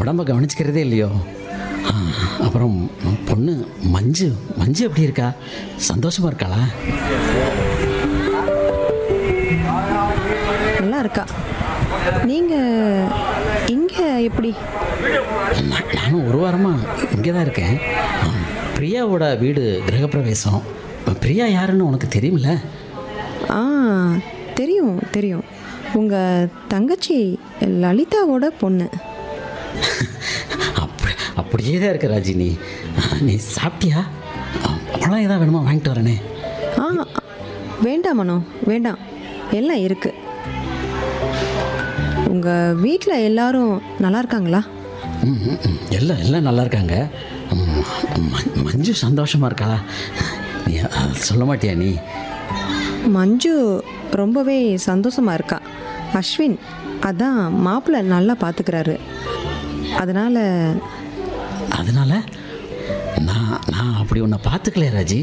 உடம்ப கவனிச்சுக்கிறதே இல்லையோ ஆ, அப்புறம் பொண்ணு மஞ்சு மஞ்சு எப்படி இருக்கா சந்தோஷமா இருக்காளா நல்லா இருக்கா நீங்கள் இங்கே எப்படி நான் நானும் ஒரு வாரமாக இங்கே தான் இருக்கேன் ஆ, பிரியாவோட வீடு கிரகப்பிரவேசம் பிரியா யாருன்னு உனக்கு தெரியுமில்ல ஆ தெரியும் தெரியும் உங்கள் தங்கச்சி லலிதாவோட பொண்ணு அப்படி அப்படியே தான் இருக்க ராஜினி நீ சாப்பிட்டியா பழம் ஏதாவது வேணுமா வாங்கிட்டு வரேனே ஆ வேண்டாம் மனோ வேண்டாம் எல்லாம் இருக்கு உங்கள் வீட்டில் எல்லாரும் நல்லா இருக்காங்களா ம், ம், ம். எல்லாம் எல்லாம் நல்லா இருக்காங்க ம், ம- மஞ்சு சந்தோஷமா இருக்காளா நீ அதை சொல்ல மாட்டியா நீ மஞ்சு ரொம்பவே சந்தோஷமா இருக்கா அஸ்வின் அதான் மாப்பிள்ளை நல்லா பார்த்துக்கிறாரு அதனால் அதனால நான் நான் அப்படி உன்னை பார்த்துக்கலையே ராஜி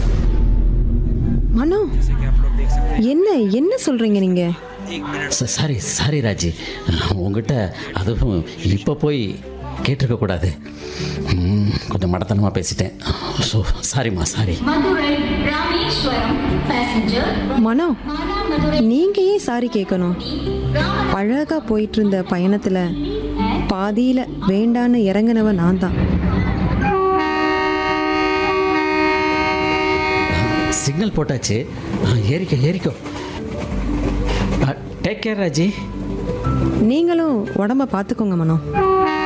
மனோ என்ன என்ன சொல்கிறீங்க நீங்கள் ச- சாரி சாரி ராஜி உங்ககிட்ட அதுவும் இப்போ போய் கேட்டிருக்க கூடாது ம், கொஞ்சம் மடத்தனமாக பேசிட்டேன் ஸோ சாரிம்மா சாரி மதுரை ராமேஸ்வரம் பேசஞ்சர் மனோ மானாமதுரை நீங்கள் ஏன் சாரி கேட்கணும் அழகாக போயிட்டு இருந்த பயணத்தில் பாதியில் வேண்டான்னு இறங்கினவ நான் தான் சிக்னல் போட்டாச்சு ஆ, ஏறிக்கோ ஏறிக்கோ டேக் கேர் ராஜி நீங்களும் உடம்ப பார்த்துக்கோங்க மனோ